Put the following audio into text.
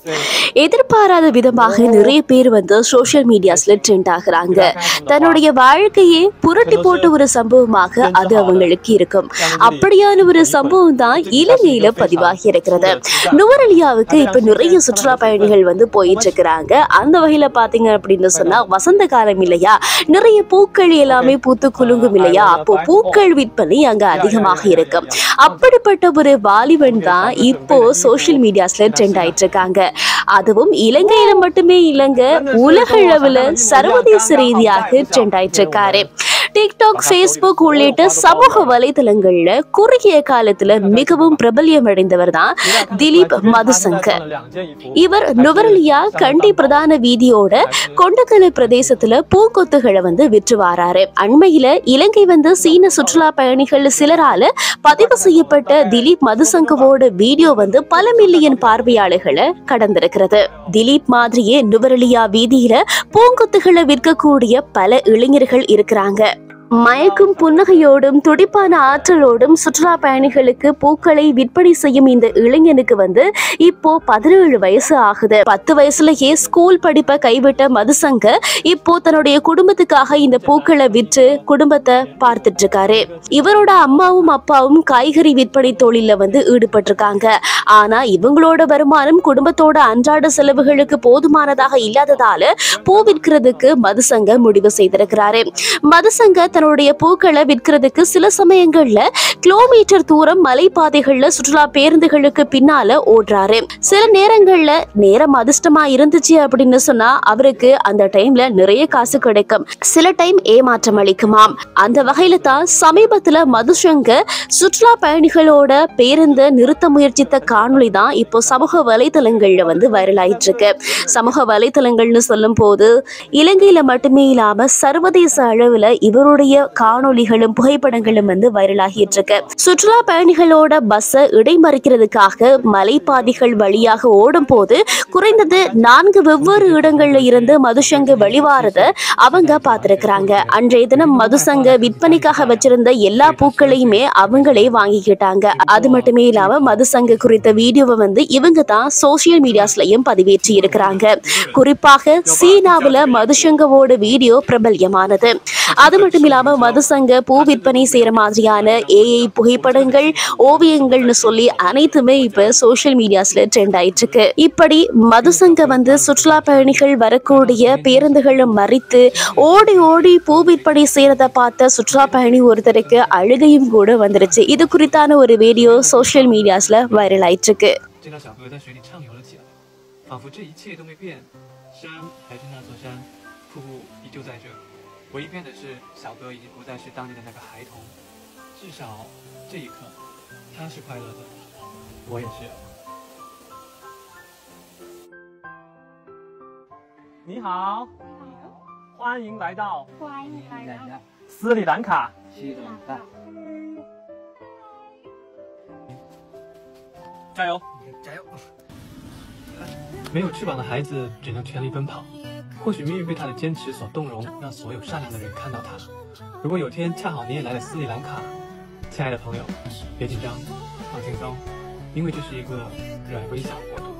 எதிர்பாராத விதமாக நிறைய பேர் வந்து சோஷியல் மீடியாஸ்ல ட்ரெண்ட் ஆகுறாங்க தன்னுடைய வாழ்க்கையே புரட்டி போட்ட ஒரு சம்பவமாக அது அவங்களுக்கு இருக்கும் அப்படியான ஒரு சம்பவம் தான் இலங்கையில பதிவாகி இருக்கிறது நுவரலியாவுக்கு இப்ப நிறைய சுற்றுலா பயணிகள் வந்து போயிட்டு இருக்கிறாங்க அந்த வகையில பாத்தீங்க அப்படின்னு சொன்னா வசந்த காலம் இல்லையா நிறைய பூக்கள் எல்லாமே பூத்து குலுங்கும் இல்லையா அப்போ பூக்கள் விற்பனை அங்க அதிகமாக இருக்கும் அப்படிப்பட்ட ஒரு வாலிபன் தான் இப்போ சோஷியல் மீடியாஸ்ல ட்ரெண்ட் ஆயிட்டு இருக்காங்க அதுவும் இலங்கையில மட்டுமே இல்லைங்க உலக அளவுல சர்வதேச ரீதியாக ட்ரெண்ட் ஆயிட்டு இருக்காரு டிக்டாக் ஃபேஸ்புக் உள்ளிட்ட சமூக வலைதளங்கள்ல குறுகிய காலத்துல மிகவும் பிரபல்யம் அடைந்தவர் தான் திலீப் மதுசங்கர் இவர் நுவரலியா கண்டி பிரதான வீதியோட கொண்டக்கலை பிரதேசத்துல பூங்கொத்துகளை வந்து விற்று வாராரு அண்மையில இலங்கை வந்து சீன சுற்றுலா பயணிகள் சிலரால பதிவு செய்யப்பட்ட திலீப் மதுசங்கவோட வீடியோ வந்து பல மில்லியன் பார்வையாளர்களை கடந்திருக்கிறது திலீப் மாதிரியே நுவரலியா வீதியில பூங்கொத்துகளை விற்கக்கூடிய பல இளைஞர்கள் இருக்கிறாங்க மயக்கும் புன்னகையோடும் துடிப்பான ஆற்றலோடும் சுற்றுலா பயணிகளுக்கு பூக்களை விற்பனை செய்யும் இந்த இளைஞனுக்கு வந்து இப்போ பதினேழு வயசு ஆகுது பத்து வயசுலயே ஸ்கூல் படிப்பை கைவிட்ட மதுசங்க இப்போ தன்னுடைய குடும்பத்துக்காக இந்த பூக்களை விற்று குடும்பத்தை பார்த்துட்டு இருக்காரு இவரோட அம்மாவும் அப்பாவும் காய்கறி விற்பனை தொழில வந்து ஈடுபட்டிருக்காங்க ஆனா இவங்களோட வருமானம் குடும்பத்தோட அன்றாட செலவுகளுக்கு போதுமானதாக இல்லாததால பூ விற்கிறதுக்கு மதுசங்க முடிவு செய்திருக்கிறாரு மதுசங்க தன்னுடைய பூக்களை விற்கிறதுக்கு சில சமயங்கள்ல கிலோமீட்டர் தூரம் மலைப்பாதைகள்ல சுற்றுலா பேருந்துகளுக்கு பின்னால ஓடுறாரு சில நேரங்கள்ல நேரம் அதிர்ஷ்டமா இருந்துச்சு அப்படின்னு சொன்னா அவருக்கு அந்த டைம்ல நிறைய காசு கிடைக்கும் சில டைம் ஏமாற்றம் அளிக்குமாம் அந்த வகையில தான் சமீபத்துல மதுசங்க சுற்றுலா பயணிகளோட பேருந்தை நிறுத்த முயற்சித்த காணொளி தான் இப்போ சமூக வலைதளங்கள்ல வந்து வைரல் ஆயிட்டு இருக்கு சமூக வலைதளங்கள்னு சொல்லும் போது இலங்கையில மட்டுமே இல்லாம சர்வதேச அளவுல இவருடைய காணொளிகளும் புகைப்படங்களும் வந்து வைரல் ஆகிட்டு இருக்கு சுற்றுலா பயணிகளோட பஸ்ஸை இடைமறிக்கிறதுக்காக மலைப்பாதைகள் வழியாக ஓடும் போது குறைந்தது நான்கு வெவ்வேறு இடங்கள்ல இருந்து மதுசங்க வெளிவாரத அவங்க பார்த்திருக்கிறாங்க அன்றைய தினம் மதுசங்க விற்பனைக்காக வச்சிருந்த எல்லா பூக்களையுமே அவங்களே வாங்கிக்கிட்டாங்க அது மட்டுமே இல்லாம மதுசங்க குறித்த வீடியோவை வந்து இவங்க தான் சோசியல் மீடியாஸ்லயும் பதிவேற்றி இருக்கிறாங்க குறிப்பாக சீனாவுல மதுசங்கவோட வீடியோ பிரபல்யமானது அது மட்டும் இல்லாம மதுசங்க பூ விற்பனை செய்யற மாதிரியான ஏஐ புகைப்படங்கள் ஓவியங்கள்னு சொல்லி அனைத்துமே இப்ப சோஷியல் மீடியாஸ்ல ட்ரெண்ட் ஆயிட்டு இருக்கு இப்படி மதுசங்க வந்து சுற்றுலா பயணிகள் வரக்கூடிய பேருந்துகளை மறித்து ஓடி ஓடி பூ விற்பனை செய்யறத பார்த்த சுற்றுலா பயணி ஒருத்தருக்கு அழுகையும் கூட வந்துருச்சு இது குறித்தான ஒரு வீடியோ சோஷியல் மீடியாஸ்ல வைரல் ஆயிட்டு இருக்கு 这条小河在水里畅游了起来，仿佛这一切都没变，山还是那座山，瀑布依旧在这。唯一变的是，小哥已经不再是当年的那个孩童，至少这一刻，他是快乐的，我也是。你好，欢迎来到欢迎来到斯里兰卡。 西冷大。 加油！加油！没有翅膀的孩子只能全力奔跑。或许命运被他的坚持所动容，让所有善良的人看到他。如果有天恰好你也来了斯里兰卡，亲爱的朋友，别紧张，放轻松，因为这是一个热爱微笑的国度。